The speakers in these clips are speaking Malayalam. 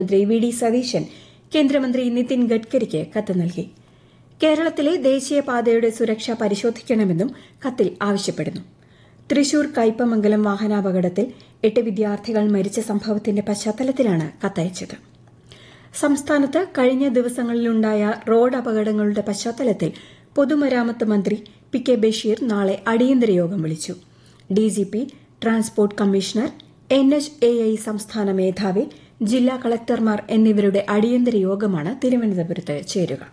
മന്ത്രി വി ഡി സതീശൻ കേന്ദ്രമന്ത്രി നിതിൻ ഗഡ്കരിക്ക് കത്ത് നൽകി കേരളത്തിലെ ദേശീയപാതയുടെ സുരക്ഷ പരിശോധിക്കണമെന്നും കത്തിൽ ആവശ്യപ്പെടുന്നു തൃശൂർ കയ്പമംഗലം വാഹനാപകടത്തിൽ എട്ട് വിദ്യാർത്ഥികൾ മരിച്ച സംഭവത്തിന്റെ പശ്ചാത്തലത്തിലാണ് കത്തയച്ചത് സംസ്ഥാനത്ത് കഴിഞ്ഞ ദിവസങ്ങളിലുണ്ടായ റോഡ് അപകടങ്ങളുടെ പശ്ചാത്തലത്തിൽ പൊതുമരാമത്ത് മന്ത്രി പി കെ ബഷീർ നാളെ അടിയന്തര യോഗം വിളിച്ചു DGP transport commissioner N H A I സംസ്ഥാന മേധാവി ജില്ലാ കളക്ടർമാർ എന്നിവരുടെ അടിയന്തര യോഗമാണ് തിരുവനന്തപുരത്ത് ചേരുക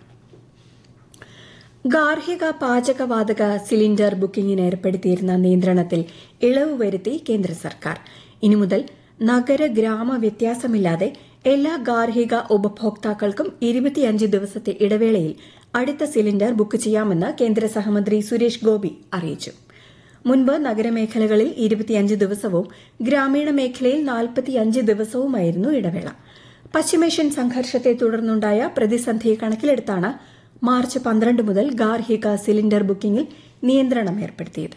ഗാർഹിക പാചകവാതക സിലിണ്ടർ ബുക്കിംഗിന് ഏർപ്പെടുത്തിയിരുന്ന നിയന്ത്രണത്തിൽ ഇളവ് വരുത്തി കേന്ദ്ര സർക്കാർ ഇനി മുതൽ നഗര ഗ്രാമ വ്യത്യാസമില്ലാതെ എല്ലാ ഗാർഹിക ഉപഭോക്താക്കൾക്കും ഇരുപത്തിയഞ്ച് ദിവസത്തെ ഇടവേളയിൽ അടുത്ത സിലിണ്ടർ ബുക്ക് ചെയ്യാമെന്ന് കേന്ദ്ര സഹമന്ത്രി സുരേഷ് ഗോപി അറിയിച്ചു മുൻപ് നഗരമേഖലകളിൽ ഇരുപത്തിയഞ്ച് ദിവസവും ഗ്രാമീണ മേഖലയിൽ നാൽപ്പത്തിയഞ്ച് ദിവസവുമായിരുന്നു ഇടവേള പശ്ചിമേഷ്യൻ സംഘർഷത്തെ തുടർന്നുണ്ടായ പ്രതിസന്ധി കണക്കിലെടുത്താണ് മാർച്ച് പന്ത്രണ്ട് മുതൽ ഗാർഹിക സിലിണ്ടർ ബുക്കിംഗിൽ നിയന്ത്രണം ഏർപ്പെടുത്തിയത്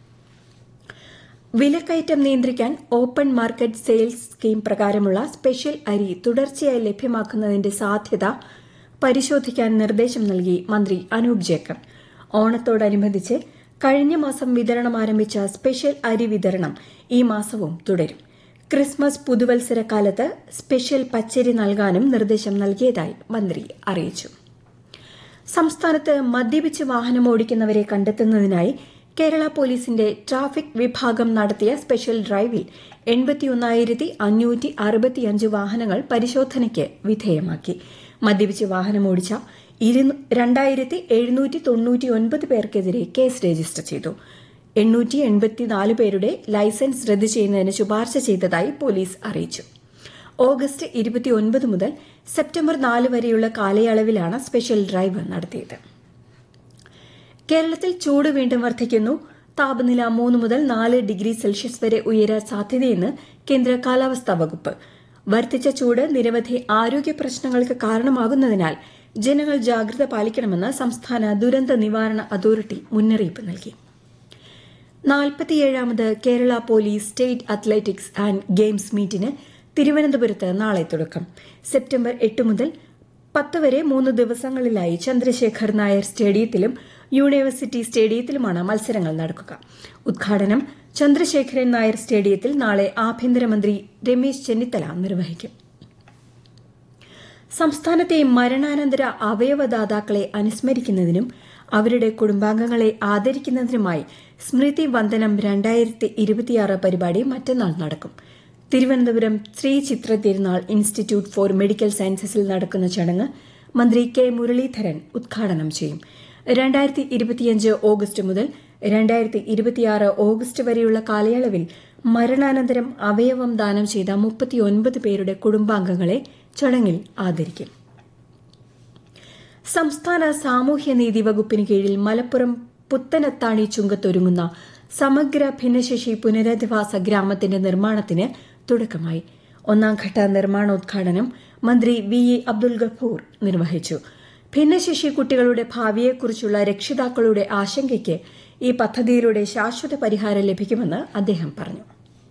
വിലക്കയറ്റം നിയന്ത്രിക്കാൻ ഓപ്പൺ മാർക്കറ്റ് സെയിൽസ് സ്കീം പ്രകാരമുള്ള സ്പെഷ്യൽ അരി തുടർച്ചയായി ലഭ്യമാക്കുന്നതിന്റെ സാധ്യത പരിശോധിക്കാൻ നിർദ്ദേശം നൽകി മന്ത്രി അനൂപ് ജേക്കബ് ഓണത്തോടനുബന്ധിച്ച് കഴിഞ്ഞ മാസം വിതരണം ആരംഭിച്ച സ്പെഷ്യൽ അരി വിതരണം ഈ മാസവും തുടരും ക്രിസ്മസ് പുതുവത്സരക്കാലത്ത് സ്പെഷ്യൽ പച്ചരി നൽകാനും നിർദ്ദേശം നൽകിയതായി മന്ത്രി അറിയിച്ചു സംസ്ഥാനത്ത് മദ്യപിച്ച് വാഹനം ഓടിക്കുന്നവരെ കണ്ടെത്തുന്നതിനായി കേരള പോലീസിന്റെ ട്രാഫിക് വിഭാഗം നടത്തിയ സ്പെഷ്യൽ ഡ്രൈവിൽ എൺപത്തിയൊന്നായിരത്തി അഞ്ഞൂറ്റി അറുപത്തിയഞ്ച് വാഹനങ്ങൾ പരിശോധനയ്ക്ക് വിധേയമാക്കി മദ്യപിച്ച് വാഹനമോടിച്ച രണ്ടായിരത്തി എഴുന്നൂറ്റി തൊണ്ണൂറ്റി ഒൻപത് പേർക്കെതിരെ കേസ് രജിസ്റ്റർ ചെയ്തു എണ്ണൂറ്റി എൺപത്തിനാല് പേരുടെ ലൈസൻസ് റദ്ദു ചെയ്യുന്നതിന് ശുപാർശ ചെയ്തതായി പോലീസ് അറിയിച്ചു ഓഗസ്റ്റ് ഇരുപത്തിയൊൻപത് മുതൽ സെപ്റ്റംബർ നാല് വരെയുള്ള കാലയളവിലാണ് സ്പെഷ്യൽ ഡ്രൈവ് നടത്തിയത് കേരളത്തിൽ ചൂട് വീണ്ടും വർദ്ധിക്കുന്നു താപനില മൂന്ന് മുതൽ നാല് ഡിഗ്രി സെൽഷ്യസ് വരെ ഉയരാൻ സാധ്യതയെന്ന് കേന്ദ്ര കാലാവസ്ഥാ വകുപ്പ് വർദ്ധിച്ച ചൂട് നിരവധി ആരോഗ്യ പ്രശ്നങ്ങൾക്ക് കാരണമാകുന്നതിനാൽ ജനങ്ങൾ ജാഗ്രത പാലിക്കണമെന്ന് സംസ്ഥാന ദുരന്ത നിവാരണ അതോറിറ്റി മുന്നറിയിപ്പ് നൽകി നാൽപ്പത്തിയേഴാമത് Kerala police state athletics and games മീറ്റിന് തിരുവനന്തപുരത്ത് നാളെ തുടക്കം സെപ്റ്റംബർ എട്ട് മുതൽ പത്ത് വരെ മൂന്ന് ദിവസങ്ങളിലായി ചന്ദ്രശേഖർ നായർ സ്റ്റേഡിയത്തിലും യൂണിവേഴ്സിറ്റി സ്റ്റേഡിയത്തിലുമാണ് മത്സരങ്ങൾ നടക്കുക ഉദ്ഘാടനം ചന്ദ്രശേഖരൻ നായർ സ്റ്റേഡിയത്തിൽ നാളെ ആഭ്യന്തരമന്ത്രി രമേശ് ചെന്നിത്തല നിർവഹിക്കും സംസ്ഥാനത്തെ മരണാനന്തര അവയവദാതാക്കളെ അനുസ്മരിക്കുന്നതിനും അവരുടെ കുടുംബാംഗങ്ങളെ ആദരിക്കുന്നതിനുമായി സ്മൃതി വന്ദനം രണ്ടായിരത്തി ഇരുപത്തിയാറ് പരിപാടി മറ്റന്നാൾ നടക്കും തിരുവനന്തപുരം ശ്രീ ചിത്ര തിരുനാൾ ഇൻസ്റ്റിറ്റ്യൂട്ട് ഫോർ മെഡിക്കൽ സയൻസസിൽ നടക്കുന്ന ചടങ്ങ് മന്ത്രി കെ മുരളീധരൻ ഉദ്ഘാടനം ചെയ്യും രണ്ടായിരത്തി ഇരുപത്തിയഞ്ച് ഓഗസ്റ്റ് മുതൽ രണ്ടായിരത്തി ഇരുപത്തിയാറ് ഓഗസ്റ്റ് വരെയുള്ള കാലയളവിൽ മരണാനന്തരം അവയവം ദാനം ചെയ്ത മുപ്പത്തിയൊൻപത് പേരുടെ കുടുംബാംഗങ്ങളെ ചടങ്ങിൽ ആദരിക്കും സംസ്ഥാന സാമൂഹ്യനീതി വകുപ്പിന് കീഴിൽ മലപ്പുറം പുത്തനത്താണി ചുങ്കത്തൊരുങ്ങുന്ന സമഗ്ര ഭിന്നശേഷി പുനരധിവാസ ഗ്രാമത്തിന്റെ നിർമ്മാണത്തിന് തുടക്കമായി ഒന്നാംഘട്ട നിർമ്മാണോദ്ഘാടനം മന്ത്രി വി എ അബ്ദുൽ ഗഫൂർ നിർവഹിച്ചു ഭിന്നശേഷി കുട്ടികളുടെ ഭാവിയെക്കുറിച്ചുള്ള രക്ഷിതാക്കളുടെ ആശങ്കയ്ക്ക് ഈ പദ്ധതിയിലൂടെ ശാശ്വത പരിഹാരം ലഭിക്കുമെന്ന് അദ്ദേഹം പറഞ്ഞു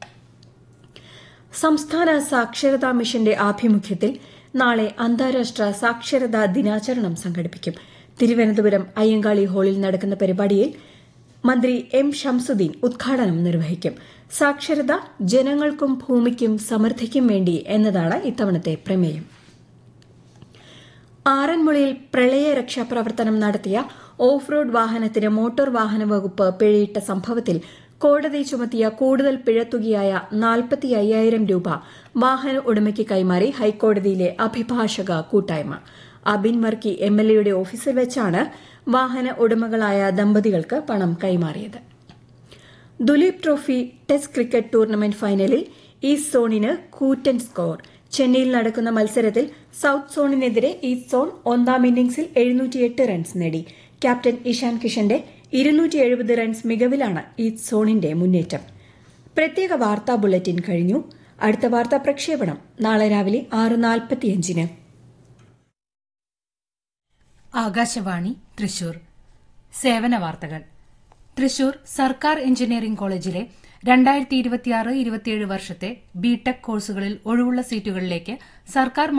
സംസ്ഥാന സാക്ഷരതാ മിഷന്റെ ആഭിമുഖ്യത്തിൽ നാളെ അന്താരാഷ്ട്ര സാക്ഷരതാ ദിനാചരണം സംഘടിപ്പിക്കും തിരുവനന്തപുരം അയ്യങ്കാളി ഹാളിൽ നടക്കുന്ന പരിപാടിയിൽ മന്ത്രി എം ഷംസുദ്ദീൻ ഉദ്ഘാടനം നിർവഹിക്കും സാക്ഷരത ജനങ്ങൾക്കും ഭൂമിക്കും സമൃദ്ധിക്കും വേണ്ടി എന്നതാണ് ഇത്തവണത്തെ പ്രമേയം ആറന്മുളയിൽ പ്രളയ രക്ഷാപ്രവർത്തനം നടത്തിയ ഓഫ് റോഡ് വാഹനത്തിന് മോട്ടോർ വാഹന വകുപ്പ് പിഴയിട്ട സംഭവത്തിൽ കോടതി ചുമത്തിയ കൂടുതൽ പിഴത്തുകയായ നാൽപ്പത്തി അയ്യായിരം രൂപ വാഹന ഉടമയ്ക്ക് കൈമാറി ഹൈക്കോടതിയിലെ അഭിഭാഷക കൂട്ടായ്മ അബിൻ വർക്കി എം എൽ എയുടെ ഓഫീസിൽ വെച്ചാണ് വാഹന ഉടമകളായ ദമ്പതികൾക്ക് പണം കൈമാറിയത് Duleep trophy test cricket tournament ഫൈനലിൽ ഈസ്റ്റ് സോണിന് കൂറ്റൻ സ്കോർ ചെന്നൈയിൽ നടക്കുന്ന മത്സരത്തിൽ സൌത്ത് സോണിനെതിരെ ഈസ്റ്റ് സോൺ ഒന്നാം ഇന്നിംഗ്സിൽ എഴുന്നൂറ്റിയെട്ട് റൺസ് നേടി ക്യാപ്റ്റൻ ഇഷാൻ കിഷന്റെ ഇരുന്നൂറ്റി എഴുപത് റൺസ് മികവിലാണ് ഈസ്റ്റ് സോണിന്റെ മുന്നേറ്റം പ്രത്യേക വാർത്താ ബുള്ളറ്റിൻ കഴിഞ്ഞു അടുത്ത വാർത്താ പ്രക്ഷേപണം നാളെ രാവിലെ ആറ് നാൽപ്പത്തിയഞ്ചിന് ആകാശവാണി തൃശൂർ സേവന വാർത്തകൾ തൃശൂർ സർക്കാർ എഞ്ചിനീയറിംഗ് കോളേജിലെ രണ്ടായിരത്തി ഇരുപത്തിയാറ് ഇരുപത്തിയേഴ് വർഷത്തെ ബിടെക് കോഴ്സുകളിൽ ഒഴിവുള്ള സീറ്റുകളിലേക്ക് സർക്കാർ